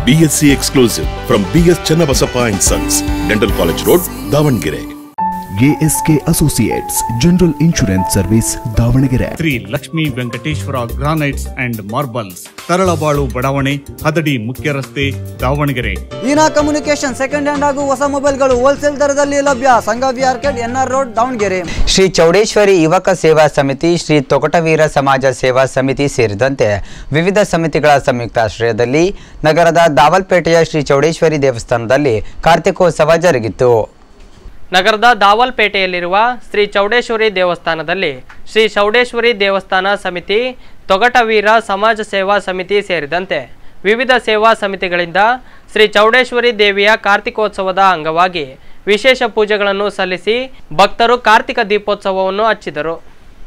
BSc exclusive from BS Channabasappa and Sons, Dental College Road, Davangere. ASK associates general insurance service Davangere Shri Lakshmi Venkateshwara granites and marbles Taralabalu ಬಡಾವಣೆ ಹದಡಿ ಮುಖ್ಯ ರಸ್ತೆ Davangere Eena communication second hand ಹಾಗೂ ಹೊಸ ಮೊಬೈಲ್ಗಳು wholesale ದರದಲ್ಲಿ ಲಭ್ಯ Sangavi arcade NR road Davangere Shri Chowdeshwari ಯುವಕ ಸೇವಾ ಸಮಿತಿ ಶ್ರೀ ತೊಕಟವೀರ ಸಮಾಜ ಸೇವಾ ಸಮಿತಿ ಸೇರಿದಂತೆ ವಿವಿಧ ಸಮಿತಿಗಳ ಸಂಯುಕ್ತಾಶ್ರಯದಲ್ಲಿ ನಗರದ ದಾವಲ್ಪೇಟೆಯ ಶ್ರೀ ಚೌಡೇಶ್ವರಿ ದೇವಸ್ಥಾನದಲ್ಲಿ ಕಾರ್ತಿಕೋತ್ಸವ ಜರುಗಿತು ನಗರದ ದಾವಲ್ಪೇಟೆಯಲ್ಲಿರುವ ಶ್ರೀ ಚೌಡೇಶ್ವರಿ ದೇವಸ್ಥಾನದಲ್ಲಿ ಶ್ರೀ ಚೌಡೇಶ್ವರಿ ದೇವಸ್ಥಾನ ಸಮಿತಿ ತೊಗಟವೀರ ಸಮಾಜ ಸೇವಾ ಸಮಿತಿ ಸೇರಿದಂತೆ ವಿವಿಧ ಸೇವಾ ಸಮಿತಿಗಳಿಂದ ಶ್ರೀ ಚೌಡೇಶ್ವರಿ ದೇವಿಯ ಕಾರ್ತಿಕೋತ್ಸವದ ಅಂಗವಾಗಿ ವಿಶೇಷ ಪೂಜೆಗಳನ್ನು ಸಲ್ಲಿಸಿ ಭಕ್ತರು ಕಾರ್ತಿಕ ದೀಪೋತ್ಸವವನ್ನು ಹಚ್ಚಿದರು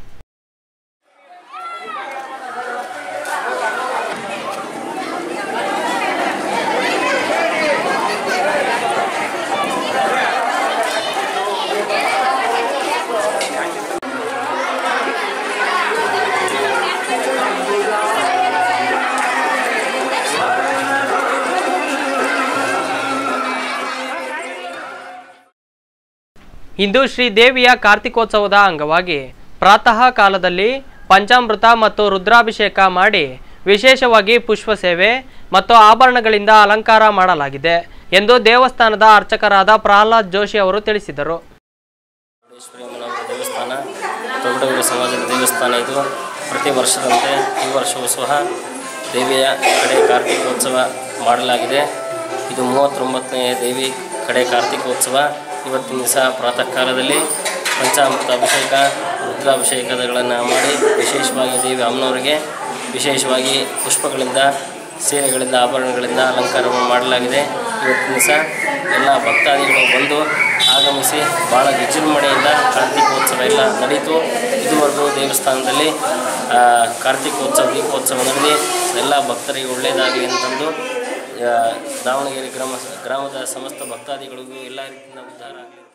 ಇಂದು ಶ್ರೀ ದೇವಿಯ ಕಾರ್ತಿಕೋತ್ಸವದ ಅಂಗವಾಗಿ ಪ್ರಾತಃ ಕಾಲದಲ್ಲಿ ಪಂಚಾಮೃತ ಮತ್ತು ರುದ್ರಾಭಿಷೇಕ ಮಾಡಿ ವಿಶೇಷವಾಗಿ ಪುಷ್ಪ ಸೇವೆ ಮತ್ತು ಆಭರಣಗಳಿಂದ ಅಲಂಕಾರ ಮಾಡಲಾಗಿದೆ ಎಂದು ದೇವಸ್ಥಾನದ ಅರ್ಚಕರಾದ ಪ್ರಹ್ಲಾದ್ ಜೋಶಿ ಅವರು ತಿಳಿಸಿದರು ಚೌಡೇಶ್ವರಿ ಅಮ್ಮನವರ ದೇವಸ್ಥಾನ ತೊಗಡೂರು ಸಮಾಜದ ದೇವಸ್ಥಾನ ಇದು ಪ್ರತಿ ವರ್ಷದಂತೆ ಈ ವರ್ಷವೂ ಸಹ ದೇವಿಯ ಕಡೆ ಕಾರ್ತಿಕೋತ್ಸವ ಮಾಡಲಾಗಿದೆ ಇದು ಮೂವತ್ತೊಂಬತ್ತನೇ ದೇವಿ ಕಡೆ ಕಾರ್ತಿಕೋತ್ಸವ ಇವತ್ತಿನ ದಿವಸ ಪ್ರಾತಃ ಕಾಲದಲ್ಲಿ ಪಂಚಾಮೃತ ಅಭಿಷೇಕ ರುದ್ರಾಭಿಷೇಕಗಳನ್ನು ಮಾಡಿ ವಿಶೇಷವಾಗಿ ದೇವಿ ಅಮ್ಮನವರಿಗೆ ವಿಶೇಷವಾಗಿ ಪುಷ್ಪಗಳಿಂದ ಸೀರೆಗಳಿಂದ ಆಭರಣಗಳಿಂದ ಅಲಂಕಾರವನ್ನು ಮಾಡಲಾಗಿದೆ ಇವತ್ತಿನ ದಿವಸ ಎಲ್ಲ ಭಕ್ತಾದಿಗಳು ಬಂದು ಆಗಮಿಸಿ ಭಾಳ ವಿಜೃಂಭಣೆಯಿಂದ ಕಾರ್ತಿಕೋತ್ಸವ ಎಲ್ಲ ನಡೀತು ಇದುವರೆಗೂ ದೇವಸ್ಥಾನದಲ್ಲಿ ಆ, ಕಾರ್ತಿಕೋತ್ಸವ ದೀಪೋತ್ಸವ ನಡೆದಿ ಎಲ್ಲ ಭಕ್ತರಿಗೆ ಒಳ್ಳೆಯದಾಗಲಿ ಅಂತಂದು ಆ, ದಾವಣಗೆರೆ ಗ್ರಾಮ ಗ್ರಾಮದ ಸಮಸ್ತ ಭಕ್ತಾದಿಗಳಿಗೂ ಎಲ್ಲ ರೀತಿಯಿಂದ ಉದ್ಧಾರ ಆಗಲಿ